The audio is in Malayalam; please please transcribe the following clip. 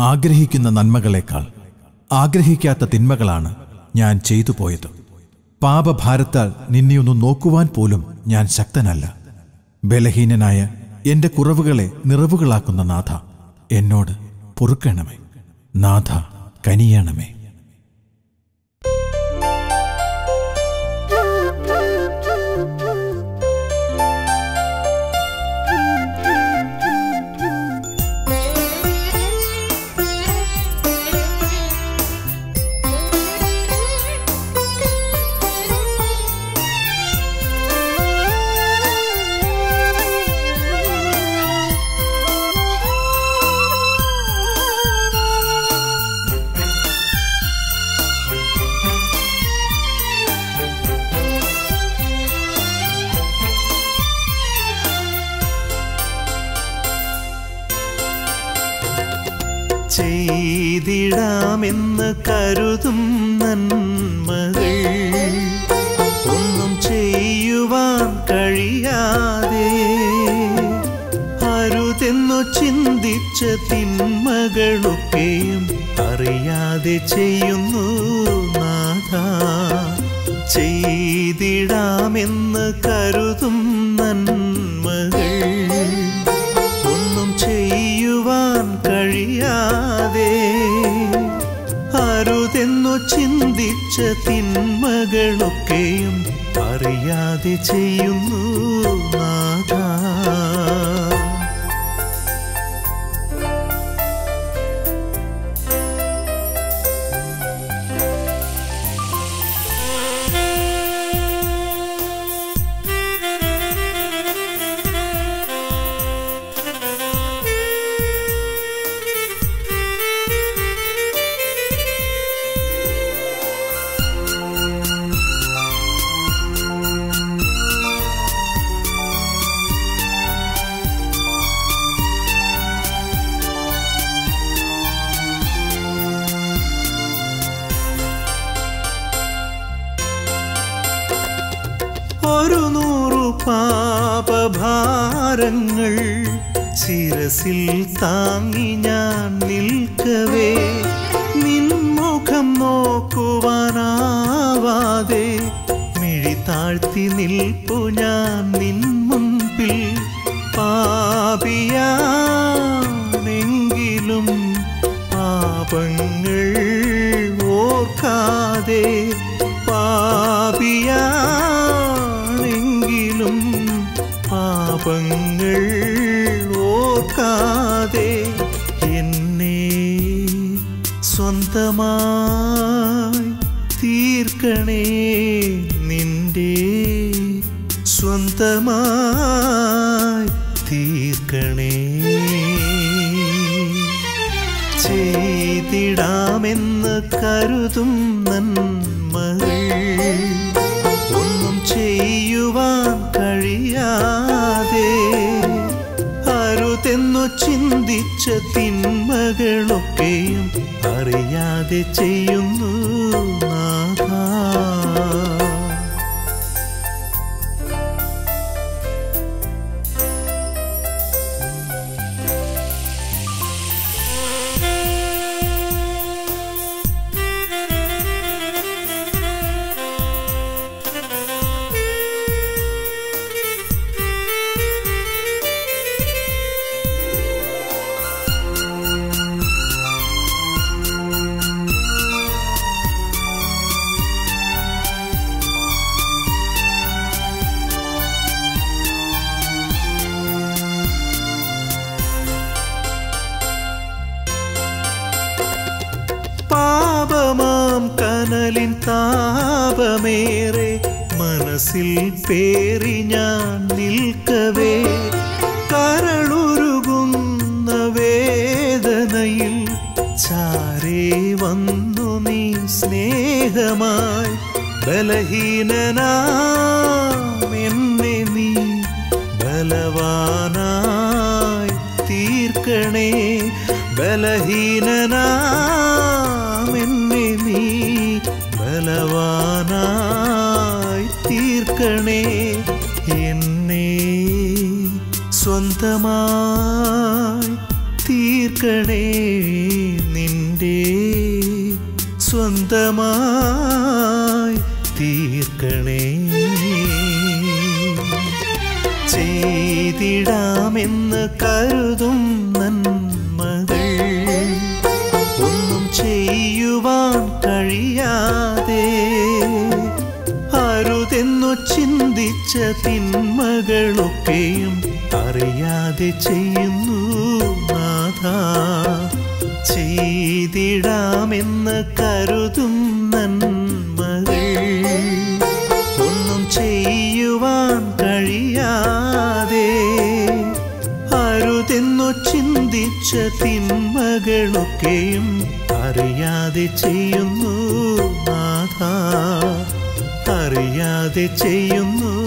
ആഗ്രഹിക്കുന്ന നന്മകളെക്കാൾ ആഗ്രഹിക്കാത്ത തിന്മകളാണ് ഞാൻ ചെയ്തു പോയത് പാപഭാരത്താൽ നിന്നെയൊന്നു നോക്കുവാൻ പോലും ഞാൻ ശക്തനല്ല ബലഹീനനായ എന്റെ കുറവുകളെ നിറവുകളാക്കുന്ന നാഥ എന്നോട് പൊറുക്കണമേ നാഥ കനിയണമേ ചെയ്തിടാമെന്ന് കരുതും നന്മകൾ ഒന്നും ചെയ്യുവാൻ കഴിയാതെ അരുതെന്നു ചിന്തിച്ച തിന്മകളൊക്കെയും അറിയാതെ ചെയ്യുന്നു നാഥ ചെയ്തിടാമെന്ന് കരുതും നന്മകൾ ഒന്നും ചെയ്യുവാൻ കഴിയാതെ അരുതെന്നു ചിന്തിച്ച തിന്മകളൊക്കെയും അറിയാതെ ചെയ്യുന്നു നാഥ ഒരു നൂറു പാപഭാരങ്ങൾ ശിരസിൽ താങ്ങി ഞാൻ നിൽക്കവേ നിൻമുഖം നോക്കുവാനാവാതെ മിഴി താഴ്ത്തി നിൽപ്പു ഞാൻ നിൻ മുൻപിൽ പാപിയാണെങ്കിലും പാപങ്ങൾ ഓർക്കാതെ പാപിയാണെങ്കിലും പാപങ്ങൾ ഓർക്കാതെ എന്നെ സ്വന്തമായി തീർക്കണേ നിന്റെ സ്വന്തമായി തീർക്കണേ ചെയ്തിടാമെന്ന് കരുതും നന്മകൾ ഒന്നും ചെയ്യുവാൻ കഴിയാതെ അരുതെന്നു ചിന്തിച്ച തിന്മകളൊക്കെയും അറിയാതെ ചെയ്യുന്നു നാഥ പാപമാം കനലിൻ താപമേറെ മനസ്സിൽ പേറി ഞാൻ നിൽക്കവേ കരളുരുകുന്ന വേദനയിൽ ചാരേ വന്നു നീ സ്നേഹമായി ബലഹീനനാം എന്നെ നീ ബലവാനായി തീർക്കണേ ബലഹീനനാം എന്നെ നീ ബലവാനായി തീർക്കണേ എന്നെ സ്വന്തമായി തീർക്കണേ നിന്റെ സ്വന്തമായി തീർക്കണേ ചെയ്തിടാമെന്ന് കരുതും നന്മകൾ ഒന്നും ചെയ്യുവാൻ കഴിയാതെ അരുതെന്നു ചിന്തിച്ച തിന്മകളൊക്കെയും അറിയാതെ ചെയ്യുന്നു നാഥ ചെയ്തിടാമെന്ന് കരുതും നന്മകൾ ഒന്നും ചെയ്യുവാൻ കഴിയാതെ അരുതെന്നു ചിന്തിച്ച തിന്മകളൊക്കെയും അറിയാതെ ചെയ്യുന്നു നാഥ അറിയാതെ ചെയ്യുന്നു